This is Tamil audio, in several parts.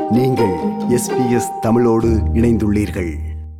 நீங்கள் எஸ்பிஎஸ் தமிழோடு இணைந்துள்ளீர்கள்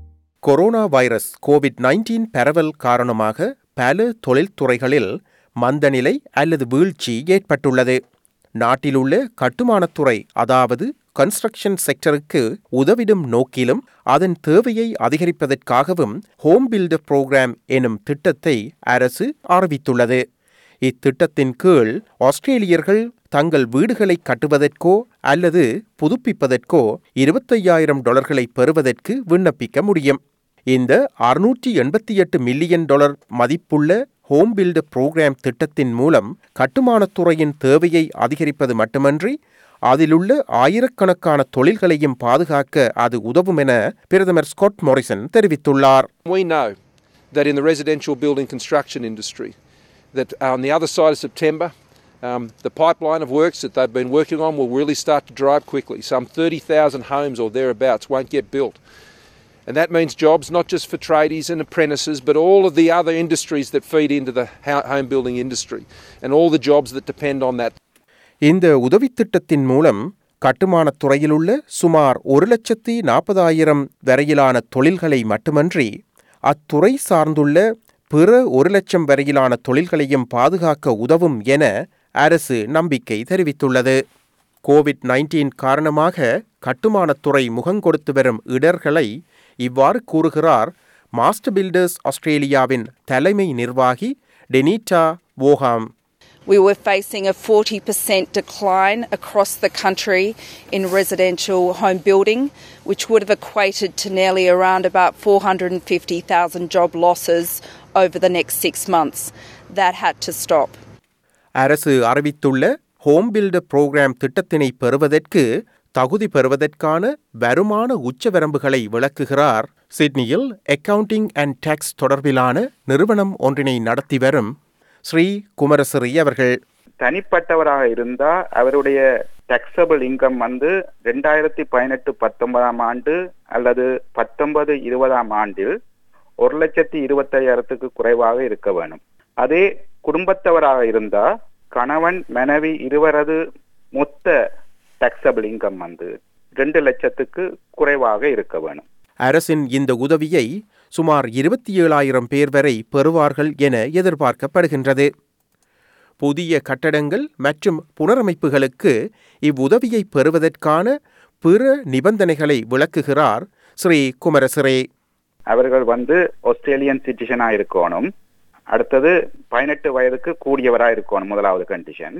கொரோனா வைரஸ் கோவிட் 19 பரவல் காரணமாக பல தொழில்துறைகளில் மந்தநிலை அல்லது வீழ்ச்சி ஏற்பட்டுள்ளது நாட்டிலுள்ள கட்டுமானத்துறை அதாவது கன்ஸ்ட்ரக்ஷன் செக்டருக்கு உதவிடும் நோக்கிலும் அதன் தேவையை அதிகரிப்பதற்காகவும் ஹோம் பில்டர் புரோகிராம் எனும் திட்டத்தை அரசு அறிவித்துள்ளது இத்திட்டத்தின் கீழ் ஆஸ்திரேலியர்கள் தங்கள் வீடுகளை கட்டுவதற்கோ அல்லது புதுப்பிப்பதற்கோ இருபத்தையாயிரம் டாலர்களை பெறுவதற்கு விண்ணப்பிக்க முடியும் இந்த அறுநூற்றி எண்பத்தி எட்டு மில்லியன் டாலர் மதிப்புள்ள ஹோம் பில்டர் புரோகிராம் திட்டத்தின் மூலம் கட்டுமானத்துறையின் தேவையை அதிகரிப்பது மட்டுமன்றி அதிலுள்ள ஆயிரக்கணக்கான தொழில்களையும் பாதுகாக்க அது உதவும் என பிரதமர் ஸ்காட் மோரிசன் தெரிவித்துள்ளார் We know that in the residential building construction industry, that on the other side of September, um, the pipeline of works that they've been working on will really start to dry up quickly. Some 30,000 homes or thereabouts won't get built. And that means jobs not just for tradies and apprentices, but all of the other industries that feed into the ho- home building industry and all the jobs that depend on that. இந்த உதவித் திட்டத்தின் மூலம் கட்டுமானத் துறையிலுள்ள சுமார் ஒரு லட்சத்தி நாற்பதாயிரம் வரையிலான தொழில்களை மட்டுமன்றி அத்துறை சார்ந்துள்ள பிற ஒரு லட்சம் வரையிலான தொழில்களையும் பாதுகாக்க உதவும் என அரசு நம்பிக்கை தெரிவித்துள்ளது கோவிட் 19 காரணமாக கட்டுமானத்துறை முகங்கொடுத்து வரும் இடர்களை இவ்வாறு கூறுகிறார் மாஸ்டர் பில்டர்ஸ் ஆஸ்திரேலியாவின் தலைமை நிர்வாகி டெனிட்டா வோஹாம் We were facing a 40% decline across the country in residential home building, which would have equated to nearly around about 450,000 job losses over the next six months. That had to stop. அரசு அறிவித்துள்ள ஹோம் பில்டர் புரோகிராம் திட்டத்தினை பெறுவதற்கு தகுதி பெறுவதற்கான வருமான உச்சவரம்புகளை விளக்குகிறார் சிட்னியில் அக்கவுண்டிங் அண்ட் டாக்ஸ் தொடர்பிலான நிறுவனம் ஒன்றினை நடத்தி வரும் ஸ்ரீ குமரசிறி அவர்கள் தனிப்பட்டவராக இருந்தா அவருடைய டேக்ஸபிள் இன்கம் வந்து ரெண்டாயிரத்தி பதினெட்டு பத்தொன்பதாம் ஆண்டு அல்லது பத்தொன்பது இருபதாம் ஆண்டில் ஒரு லட்சத்தி இருபத்தையாயிரத்துக்கு குறைவாக இருக்க வேணும் அதே குடும்பத்தவராக இருந்தா கணவன் மனைவி இருவரது மொத்த டேக்ஸபிள் இன்கம் வந்து ரெண்டு லட்சத்துக்கு குறைவாக இருக்க வேணும் அரசின் இந்த உதவியை சுமார் இருபத்தி ஏழாயிரம் பேர் வரை பெறுவார்கள் என எதிர்பார்க்கப்படுகின்றது புதிய கட்டடங்கள் மற்றும் புனரமைப்புகளுக்கு இவ்வுதவியை பெறுவதற்கான பிற நிபந்தனைகளை விளக்குகிறார் ஸ்ரீ குமரசிரே அவர்கள் வந்து ஆஸ்திரேலியன் சிட்டிசனா இருக்கணும் அடுத்தது பதினெட்டு வயதுக்கு கூடியவரா இருக்கணும் முதலாவது கண்டிஷன்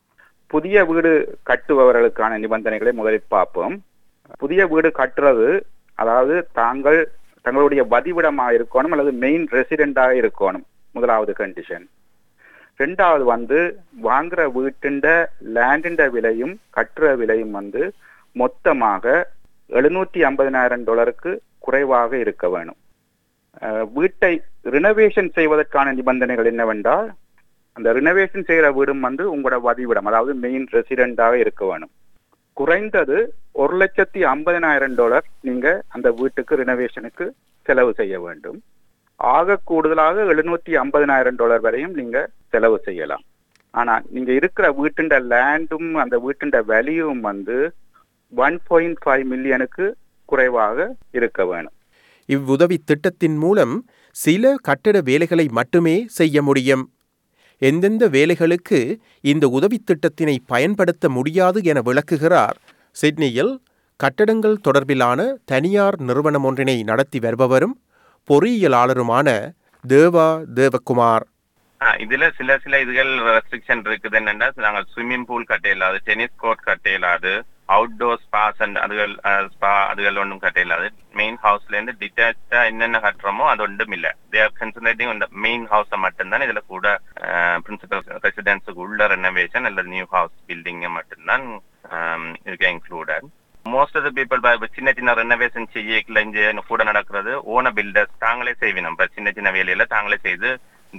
புதிய வீடு கட்டுபவர்களுக்கான நிபந்தனைகளை முதலில் பார்ப்போம் புதிய வீடு கட்டுறது அதாவது தாங்கள் தங்களுடைய வதிவிடமாக இருக்கணும் அல்லது மெயின் ரெசிடென்டாக இருக்கணும் முதலாவது கண்டிஷன் ரெண்டாவது வந்து வாங்குற வீட்டுண்ட லேண்டிண்ட விலையும் கட்டுற விலையும் வந்து மொத்தமாக எழுநூற்றி ஐம்பதினாயிரம் டாலருக்கு குறைவாக இருக்க வேணும் அஹ் வீட்டை ரினோவேஷன் செய்வதற்கான நிபந்தனைகள் என்னவென்றால் அந்த ரினோவேஷன் செய்கிற வீடும் வந்து உங்களோட வதிவிடம் அதாவது மெயின் ரெசிடென்டாக இருக்க வேணும் குறைந்தது ஒரு லட்சத்தி ஐம்பதினாயிரம் டாலர் நீங்க அந்த வீட்டுக்கு ரினோவேஷனுக்கு செலவு செய்ய வேண்டும் ஆக கூடுதலாக எழுநூத்தி ஐம்பதினாயிரம் டாலர் வரையும் நீங்க செலவு செய்யலாம் ஆனா நீங்க இருக்கிற வீட்டுண்ட லேண்டும் அந்த வீட்டுண்ட வேல்யூவும் வந்து ஒன் பாயிண்ட் ஃபைவ் மில்லியனுக்கு குறைவாக இருக்க வேணும் இவ்வுதவி திட்டத்தின் மூலம் சில கட்டட வேலைகளை மட்டுமே செய்ய முடியும் எந்தெந்த வேலைகளுக்கு இந்த உதவித் திட்டத்தினை பயன்படுத்த முடியாது என விளக்குகிறார் சிட்னியில் கட்டடங்கள் தொடர்பிலான தனியார் நிறுவனம் ஒன்றினை நடத்தி வருபவரும் பொறியியலாளருமான தேவா தேவகுமார் ஆ, இதுல சில சில இதுகள் ரெஸ்ட்ரிக்ஷன் இருக்குது என்னன்னா நாங்கள் ஸ்விம்மிங் பூல் கட்ட இயலாது டென்னிஸ் கோர்ட் கட்ட இயலாது அவுட்டோர் ஸ்பாஸ் அண்ட் அதுகள் ஸ்பா அதுகள் ஒன்றும் கட்ட இயலாது மெயின் ஹவுஸ்ல இருந்து டிட்டாச்சா என்னென்ன கட்டுறோமோ அது ஒன்றும் இல்ல தே ஆர் கன்சன்ட்ரேட்டிங் இந்த மெயின் ஹவுஸை மட்டும்தான் இதுல கூட பிரின்சிபல் ரெசிடென்ஸுக்கு உள்ள ரெனோவேஷன் அல்லது நியூ ஹவுஸ் பில்டிங் மட்டும்தான் ஆம், இதுக்கு included most of the people சின்ன சின்ன ரெனோவேஷன் செய்யல இங்க கூட நடக்கிறது ஓன பில்டர்ஸ் தாங்களே செய்வினோம் இப்ப சின்ன சின்ன வேலையில தாங்களே செய்து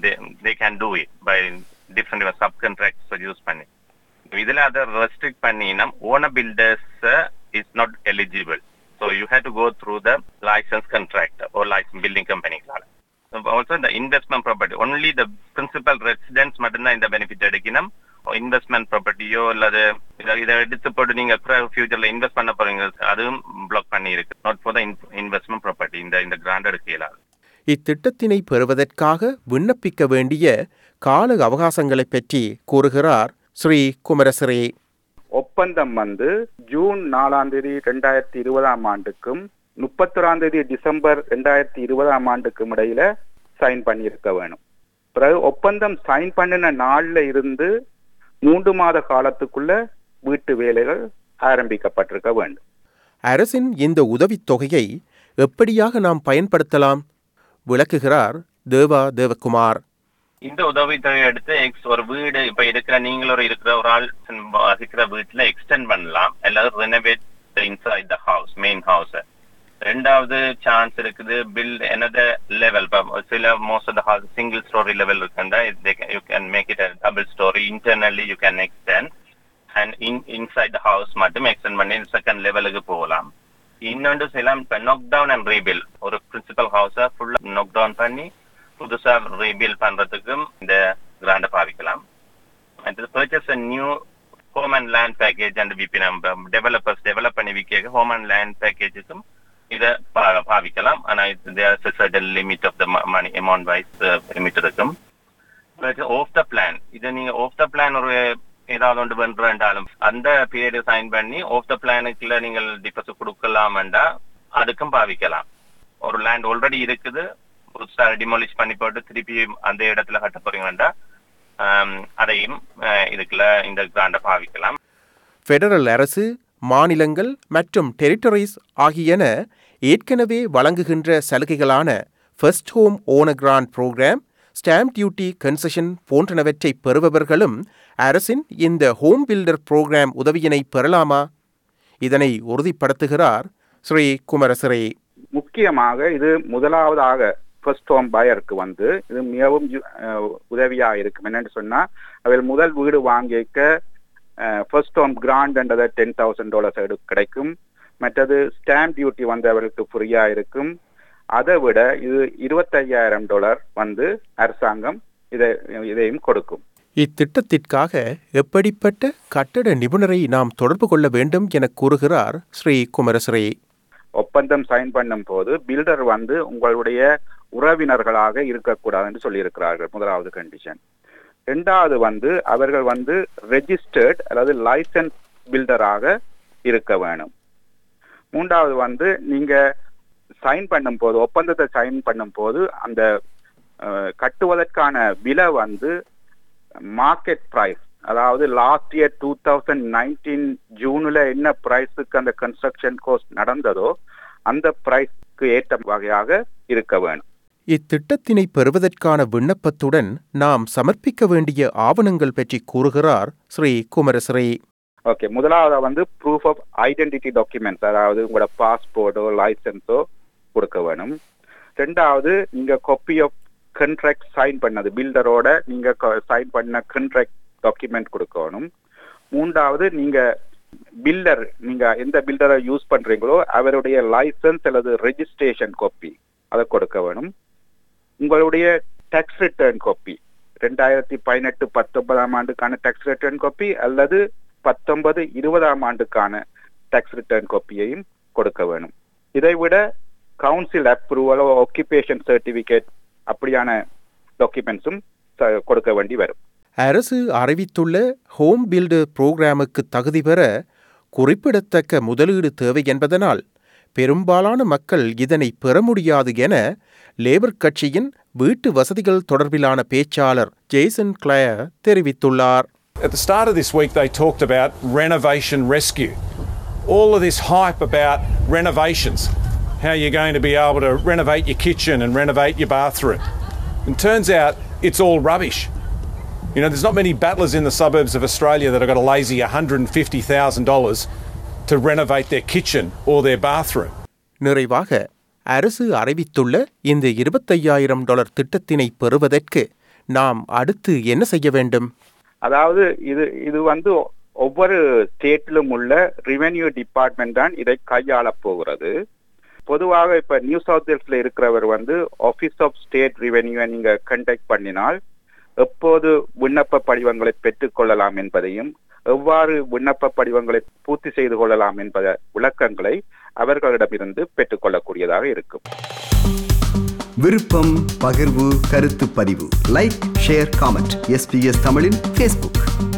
they can do it by different subcontracts use பண்ணி இதுல அதை ரெஸ்ட்ரிக்ட் பண்ணினா owner builders is not eligible so you have to go through the licence contract ஒரு லைசன்ஸ் பில்டிங் கம்பெனிகளால ஆல்சோ இந்த investment property only the principal residents மட்டும்தான் இந்த பெனிஃபிட் எடுக்கணும் இன்வெஸ்ட்மெண்ட் ப்ராப்பர்ட்டியோ அல்லது இதை இதை எடுத்து போட்டு நீங்க ஃபியூச்சர்ல இன்வெஸ்ட் பண்ண போறீங்க அதுவும் பிளாக் பண்ணி இருக்கு not for the investment property இந்த இந்த கிராண்ட் எடுக்க இயலாது இத்திட்டத்தினை பெறுவதற்காக விண்ணப்பிக்க வேண்டிய கால அவகாசங்களைப் பற்றி கூறுகிறார் ஸ்ரீ குமரசிறே ஒப்பந்தம் வந்து ஜூன் நாலாம் தேதி ரெண்டாயிரத்தி இருபதாம் ஆண்டுக்கும் முப்பத்தொராம் தேதி டிசம்பர் ரெண்டாயிரத்தி இருபதாம் ஆண்டுக்கும் இடையில சைன் பண்ணியிருக்க வேணும் பிறகு ஒப்பந்தம் சைன் பண்ணின நாள்ல இருந்து மூன்று மாத காலத்துக்குள்ள வீட்டு வேலைகள் ஆரம்பிக்கப்பட்டிருக்க வேண்டும் அரசின் இந்த உதவித் தொகையை எப்படியாக நாம் பயன்படுத்தலாம் விளக்குகிறார் தேவா தேவகுமார் இந்த உதவித்தொகை எடுத்து எக்ஸ் ஒரு வீடு இப்ப இருக்கிற நீங்களும் ஒரு இருக்கிற ஒரு ஆள் வசிக்கிற வீட்டுல எக்ஸ்டெண்ட் பண்ணலாம் அல்லது renovate inside the house main house ரெண்டாவது சான்ஸ் இருக்குது பில்ட் another லெவல் சில most of the house single storey level இருக்குண்டா you can make it double storey internally you can extend and in inside the house மட்டும் எக்ஸ்டெண்ட் பண்ணி செகண்ட் லெவலுக்கு போகலாம் இன்னொன்று சில இப்ப நாக் டவுன் அண்ட் ரீபில் ஒரு பிரின்சிபல் ஹவுஸை ஃபுல்லா நாக் டவுன் பண்ணி புதுசா ரீபில் பண்றதுக்கும் இந்த கிராண்ட பாவிக்கலாம் அடுத்தது purchase a new home and land package and விபி நம்ம டெவலப்பர்ஸ் டெவலப் பண்ணி விற்க ஹோம் அண்ட் லேண்ட் பேக்கேஜுக்கும் இதை பா- பாவிக்கலாம் ஆனா இது limit of the money amount wise limit இருக்கும் ஆஃப் த பிளான் இது நீங்க ஆஃப் த பிளான் ஒரு ஏதாவது ஒன்று பண்றாலும் அந்த பீரியட் சைன் பண்ணி ஆஃப் த பிளானுக்குள்ள நீங்கள் டிபாசிட் கொடுக்கலாம்டா அதுக்கும் பாவிக்கலாம் ஒரு லேண்ட் ஆல்ரெடி இருக்குது புதுசா டிமாலிஷ் பண்ணி போட்டு திருப்பி அந்த இடத்துல கட்ட போறீங்கன்னா ஆம், அதையும் அஹ், இதுக்குள்ள இந்த கிராண்ட பாவிக்கலாம் ஃபெடரல் அரசு மாநிலங்கள் மற்றும் டெரிட்டரிஸ் ஆகியன ஏற்கனவே வழங்குகின்ற சலுகைகளான first home owner grant programme stamp duty concession போன்றனவற்றை பெறுபவர்களும் அரசின் இந்த ஹோம் பில்டர் புரோகிராம் உதவியினை பெறலாமா இதனை உறுதிப்படுத்துகிறார் ஸ்ரீ குமரசிறே முக்கியமாக இது முதலாவதாக ஃபர்ஸ்ட் ஹோம் பயருக்கு வந்து இது மிகவும் யு- அஹ் உதவியா இருக்கும் என்னன்னு சொன்னா அவள் முதல் வீடு வாங்கிக்க ஃபர்ஸ்ட் ஹோம் கிராண்ட்ன்றதை டென் தௌசண்ட் டாலர்ஸ் எடு கிடைக்கும் மற்றது ஸ்டாம்ப் டியூட்டி வந்து அவர்களுக்கு ஃப்ரீயா இருக்கும் அதை விட இது இருபத்தையாயிரம் டாலர் வந்து அரசாங்கம் இதை இதையும் கொடுக்கும் இத்திட்டத்திற்காக எப்படிப்பட்ட கட்டட நிபுணரை நாம் தொடர்பு கொள்ள வேண்டும் என கூறுகிறார் ஸ்ரீ குமரசிறே ஒப்பந்தம் சைன் பண்ணும் போது பில்டர் வந்து உங்களுடைய உறவினர்களாக இருக்கக்கூடாது என்று சொல்லியிருக்கிறார்கள் முதலாவது கண்டிஷன் ரெண்டாவது வந்து அவர்கள் வந்து ரெஜிஸ்டர்ட் அல்லது லைசன்ஸ் பில்டராக இருக்க வேணும் மூன்றாவது வந்து நீங்க சைன் பண்ணும் போது ஒப்பந்தத்தை சைன் பண்ணும் போது அந்த அஹ், கட்டுவதற்கான விலை வந்து மார்க்கெட் பிரைஸ் அதாவது last year two thousand nineteen ஜூன்ல என்ன பிரைஸுக்கு அந்த கன்ஸ்ட்ரக்ஷன் கோஸ்ட் நடந்ததோ அந்த பிரைஸ்க்கு ஏற்ற வகையாக இருக்க வேணும் இத்திட்டத்தினை பெறுவதற்கான விண்ணப்பத்துடன் நாம் சமர்ப்பிக்க வேண்டிய ஆவணங்கள் பற்றி கூறுகிறார் ஸ்ரீ குமரசிறே ஓகே முதலாவது வந்து ப்ரூஃப் ஆஃப் ஐடென்டிட்டி டாக்குமெண்ட்ஸ் அதாவது உங்களோட பாஸ்போர்ட்டோ லைசன்ஸோ கொடுக்க வேணும் ரெண்டாவது நீங்க காப்பி ஆஃப் கண்ட்ராக்ட் சைன் பண்ணது பில்டரோட நீங்க சைன் பண்ண கண்ட்ராக்ட் டாக்குமெண்ட் கொடுக்கணும் மூன்றாவது நீங்க பில்டர் நீங்க எந்த பில்டரை யூஸ் பண்றீங்களோ அவருடைய லைசன்ஸ் அல்லது ரெஜிஸ்ட்ரேஷன் காப்பி அதை கொடுக்க வேணும் உங்களுடைய டேக்ஸ் ரிட்டர்ன் காப்பி ரெண்டாயிரத்தி பதினெட்டு பத்தொன்பதாம் ஆண்டுக்கான டேக்ஸ் ரிட்டர்ன் காப்பி அல்லது பத்தொன்பது இருபதாம் ஆண்டுக்கான டேக்ஸ் ரிட்டர்ன் காப்பியையும் கொடுக்க வேணும் இதை விட கவுன்சில் அப்ரூவலோ ஆக்கிபேஷன் சர்டிபிகேட் அப்படியான டாக்குமெண்ட்ஸும் கொடுக்க வேண்டி வரும் அரசு அறிவித்துள்ள ஹோம் பில்டர் புரோகிராமுக்கு தகுதி பெற குறிப்பிடத்தக்க முதலீடு தேவை என்பதனால் பெரும்பாலான மக்கள் இதனை பெற முடியாது என லேபர் கட்சியின் வீட்டு வசதிகள் தொடர்பிலான பேச்சாளர் ஜேசன் கிளயர் தெரிவித்துள்ளார் At the start of this week, they talked about renovation rescue. All of this hype about renovations, how you're going to be able to renovate your kitchen and renovate your bathroom. And turns out it's all rubbish. You know, there's not many battlers in the suburbs of Australia that have got a lazy $150,000 to renovate their kitchen or their bathroom. நிறைவாக அரசு அறிவித்துள்ள இந்த இருபத்தையாயிரம் டாலர் திட்டத்தினை பெறுவதற்கு நாம் அடுத்து என்ன செய்ய வேண்டும் அதாவது இது இது வந்து ஒவ்வொரு ஸ்டேட்டிலும் உள்ள ரெவென்யூ டிபார்ட்மெண்ட் தான் இதை கையாளப் போகிறது பொதுவாக இப்ப நியூ சவுத் வேல்ஸ்ல இருக்கிறவர் வந்து ஆபீஸ் ஆஃப் ஸ்டேட் ரெவென்யூவை நீங்க கண்டக்ட் பண்ணினால் எப்போது விண்ணப்ப படிவங்களை பெற்றுக்கொள்ளலாம் என்பதையும் எவ்வாறு விண்ணப்ப படிவங்களை பூர்த்தி செய்து கொள்ளலாம் என்பத விளக்கங்களை அவர்களிடமிருந்து பெற்றுக்கொள்ளக்கூடியதாக இருக்கும் விருப்பம் பகிர்வு கருத்து பதிவு லைக் ஷேர் காமெண்ட் எஸ்பிஎஸ் தமிழின் ஃபேஸ்புக்